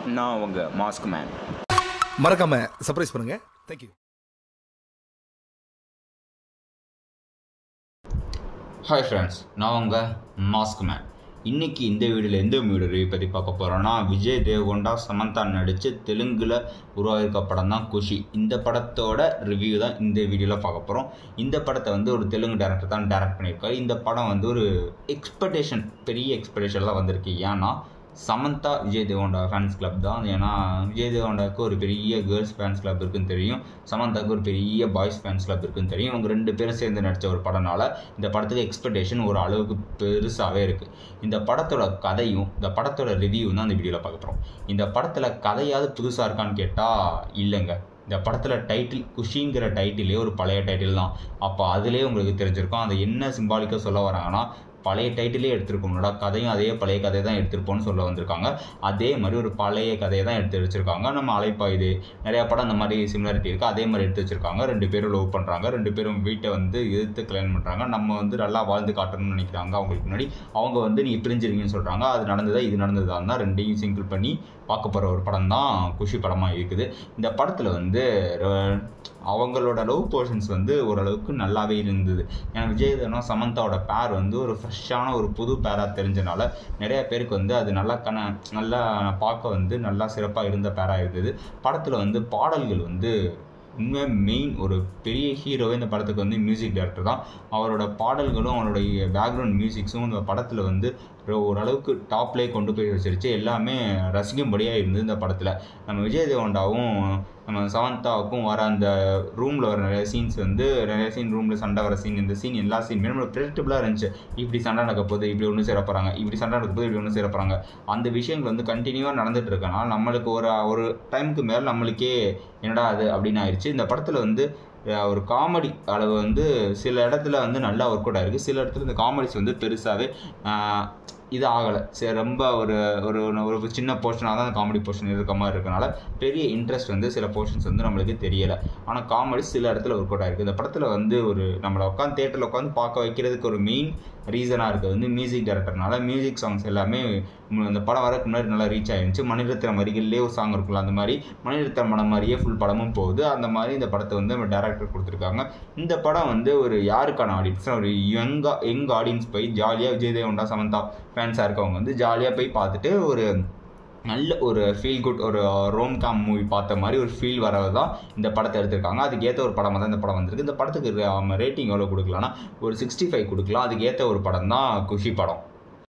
நான் உங்க mask man மறக்காம சர்ப்ரைஸ் பண்ணுங்க தேங்க்யூ ஹாய் ஃப்ரெண்ட்ஸ் நான் உங்கள் மாஸ்க் மேன் இன்னைக்கு இந்த வீடியோவில் எந்த வீடியோ ரிவ்யூ பற்றி பார்க்க போகிறோன்னா விஜய் தேவகொண்டா சமந்தா நடித்து தெலுங்கில் உருவாகிருக்க படம் தான் குஷி இந்த படத்தோட ரிவ்யூ தான் இந்த வீடியோவில் பார்க்க போகிறோம் இந்த படத்தை வந்து ஒரு தெலுங்கு டேரக்டர் தான் டேரக்ட் பண்ணியிருக்காரு இந்த படம் வந்து ஒரு எக்ஸ்பெக்டேஷன் பெரிய எக்ஸ்பெக்டேஷன்லாம் வந்திருக்கு ஏன்னா சமந்தா விஜய் தேவகொண்டா ஃபேன்ஸ் கிளப் தான் ஏன்னா விஜய் தேவகொண்டாவுக்கு ஒரு பெரிய கேர்ள்ஸ் ஃபேன்ஸ் கிளப் இருக்குன்னு தெரியும் சமந்தாவுக்கு ஒரு பெரிய பாய்ஸ் ஃபேன்ஸ் கிளப் இருக்குன்னு தெரியும் இவங்க ரெண்டு பேரும் சேர்ந்து நடித்த ஒரு படம்னால இந்த படத்துக்கு எக்ஸ்பெக்டேஷன் ஒரு அளவுக்கு பெருசாகவே இருக்குது இந்த படத்தோட கதையும் இந்த படத்தோட ரிவ்யூவும் தான் இந்த வீடியோவில் பார்க்க போகிறோம் இந்த படத்தில் கதையாவது புதுசாக இருக்கான்னு கேட்டால் இல்லைங்க இந்த படத்தில் டைட்டில் குஷிங்கிற டைட்டிலே ஒரு பழைய டைட்டில் தான் அப்போ அதிலே உங்களுக்கு தெரிஞ்சிருக்கும் அதை என்ன சிம்பாலிக்காக சொல்ல வராங்கன்னா பழைய டைட்டிலே எடுத்திருக்கோம்டா கதையும் அதே பழைய கதையை தான் எடுத்திருப்போம்னு சொல்ல வந்திருக்காங்க அதே மாதிரி ஒரு பழைய கதையை தான் எடுத்து வச்சிருக்காங்க நம்ம அலைப்பாயுது நிறையா படம் அந்த மாதிரி சிமிலாரிட்டி இருக்குது அதே மாதிரி எடுத்து வச்சிருக்காங்க ரெண்டு பேரும் லவ் பண்ணுறாங்க ரெண்டு பேரும் வீட்டை வந்து எதிர்த்து கல்யாணம் பண்ணுறாங்க நம்ம வந்து நல்லா வாழ்ந்து காட்டணும்னு நினைக்கிறாங்க அவங்களுக்கு முன்னாடி அவங்க வந்து நீங்கள் பிரிஞ்சிருங்கன்னு சொல்கிறாங்க அது நடந்ததா இது நடந்ததா தான் ரெண்டையும் சிங்கிள் பண்ணி பார்க்க போகிற ஒரு படம் தான் குஷி படமாக இருக்குது இந்த படத்தில் வந்து ர- அவங்களோட லவ் போர்ஷன்ஸ் வந்து ஓரளவுக்கு நல்லாவே இருந்தது ஏன்னா விஜய் தேவனா சமந்தாவோட பேர் வந்து ஒரு ஃப்ரெஷ்ஷான ஒரு புது பேராக தெரிஞ்சனால நிறைய பேருக்கு வந்து அது நல்லா கன நல்லா பார்க்க வந்து நல்லா சிறப்பாக இருந்த பேராக இருந்தது படத்தில் வந்து பாடல்கள் வந்து உண்மையாக மெயின் ஒரு பெரிய ஹீரோவே இந்த படத்துக்கு வந்து மியூசிக் டைரக்டர் தான் அவரோட பாடல்களும் அவருடைய பேக்ரவுண்ட் மியூசிக்ஸும் இந்த படத்தில் வந்து ஒரு- ஓரளவுக்கு டாப்லேயே கொண்டு போய் வச்சிருச்சு எல்லாமே ரசிக்கும்படியாக இருந்தது இந்த படத்தில் நம்ம விஜய் தேவண்டாவும் நம்ம சமந்தாவுக்கும் வர அந்த ரூமில் வர நிறைய சீன்ஸ் வந்து நிறைய சீன் ரூமில் சண்டை வர சீன் இந்த சீன் எல்லா சீனுமே நம்ம ப்ரெடிக்டபுளாக இருந்துச்சு இப்படி சண்டை நடக்க போகுது இப்படி ஒன்று சேர போகிறாங்க இப்படி சண்டை நடக்க போது இப்படி ஒன்று சேர போகிறாங்க அந்த விஷயங்கள் வந்து கண்டினியூவாக நடந்துட்டு இருக்கனால நம்மளுக்கு ஒரு ஒரு டைமுக்கு மேலே நம்மளுக்கே என்னடா அது அப்படின்னு ஆயிடுச்சு இந்த படத்தில் வந்து அஹ், ஒரு காமெடி அளவு வந்து சில இடத்துல வந்து நல்லா ஒர்க் அவுட் ஆயிருக்கு சில இடத்துல இந்த காமெடிஸ் வந்து பெருசாகவே இது ஆகலை சரி ரொம்ப ஒரு ஒரு ஒரு சின்ன போர்ஷனாக தான் காமெடி போர்ஷன் இருக்க மாதிரி இருக்கனால பெரிய இன்ட்ரெஸ்ட் வந்து சில போர்ஷன்ஸ் வந்து நம்மளுக்கு தெரியலை ஆனால் காமெடி சில இடத்துல ஒர்க் அவுட் ஆயிருக்கு இந்த படத்தில் வந்து ஒரு நம்மளை உட்காந்து தேட்டரில் உட்காந்து பார்க்க வைக்கிறதுக்கு ஒரு மெயின் ரீசனாக இருக்குது வந்து மியூசிக் டைரக்டர்னால மியூசிக் சாங்ஸ் எல்லாமே ம், அந்த படம் வரக்கு முன்னாடி நல்லா ரீச் ஆயிருந்துச்சு மணிரத்னம் வரிகள்லேயே ஒரு சாங் இருக்குல்ல அந்த மாதிரி மணிரத்னம் படம் மாதிரியே ஃபுல் படமும் போகுது அந்த மாதிரி இந்த படத்தை வந்து நம்ம டேரக்டர் கொடுத்துருக்காங்க இந்த படம் வந்து ஒரு யாருக்கான ஆடியன்ஸ் ஒரு யங்கா யங் ஆடியன்ஸ் போய் ஜாலியாக விஜய் தேவண்டா சமந்தா ஃபேன்ஸாக இருக்கவங்க வந்து ஜாலியாக போய் பார்த்துட்டு ஒரு நல்ல ஒரு ஃபீல் குட் ஒரு ரோம் காம் மூவி பார்த்த மாதிரி ஒரு ஃபீல் வரது தான் இந்த படத்தை எடுத்திருக்காங்க அதுக்கு ஏற்ற ஒரு படமாக தான் இந்த படம் வந்திருக்கு இந்த படத்துக்கு ரேட்டிங் எவ்வளோ கொடுக்கலாம்னா ஒரு சிக்ஸ்டி ஃபைவ் கொடுக்கலாம் அதுக்கு ஏற்ற ஒரு படம் தான் குஷி படம்